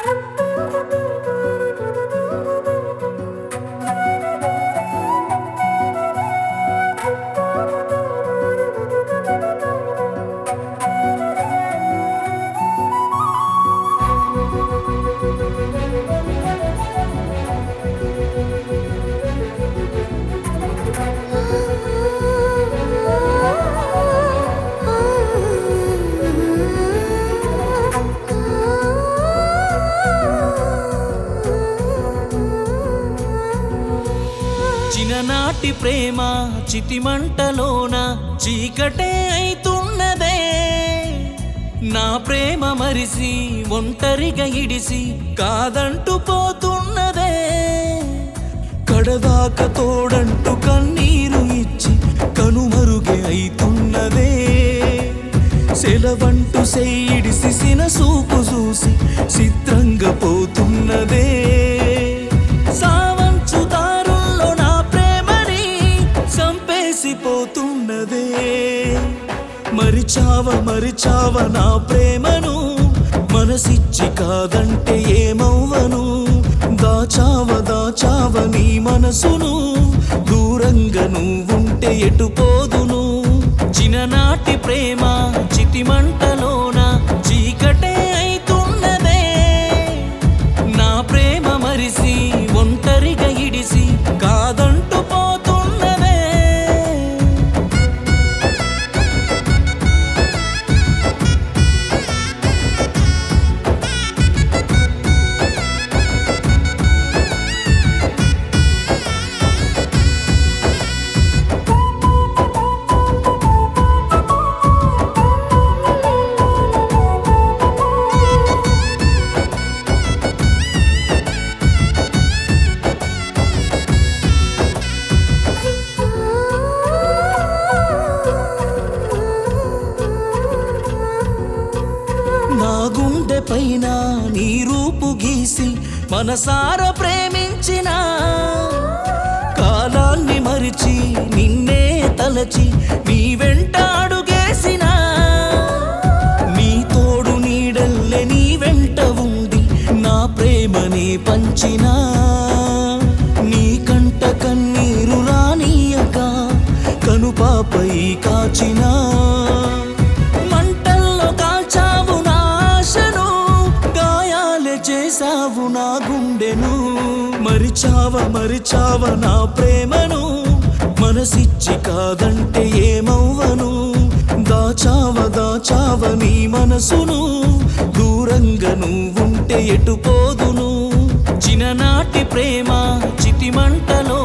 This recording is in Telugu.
చిన్ననాటి ప్రేమ చితిమంటలోన చీకటే అయితున్నదే నా ప్రేమ మరిసి ఒంటరిగా ఇడిసి కాదంటూ పోతున్నదే కడదాక తోడంటూ కన్నీరు ఇచ్చి కనుమరుగే అయితున్నదే సెలవంటూ సెయిడిసి సినసూపు చూసి చిత్రంగా పోతున్నదే సావంచు దారుల్లో నా ప్రేమని సంపేసి పోతున్నదే మరిచావ మరిచావ నా ప్రేమను మనసిచ్చి కాదంటే ఏమవ్వను దాచావ దాచావ నీ మనసును దూరంగా నువ్వుంటే ఎటు పోదును చిన్ననాటి ప్రేమ చితిమంటలోన చీకటే అయితున్నదే నా ప్రేమ మరిసి ఒంటరిగా ఇడిసి కాదంటూ పోతున్నదే నా గుండె పైన నీ రూపు గీసి మనసార ప్రేమించిన కాలాన్ని మరిచి నిన్నే తలచి నీ వెంట అడుగేసిన నీ తోడు నీడల్లే నీ వెంట ఉండి నా ప్రేమని పంచినా నీ కంట కన్నీరు రానీయక కనుపాపై కాచినా మంటల్లో కాల్చావు నా ఆశను గాయాలే చేసావు నా గుండెను మరిచావ మరిచావ నా ప్రేమను మనసిచ్చి కాదంటే ఏమవ్వను దాచావ దాచావ నీ మనసును దూరంగా నువ్వుంటే ఎటు పోదును చిన్ననాటి ప్రేమ చితిమంటలో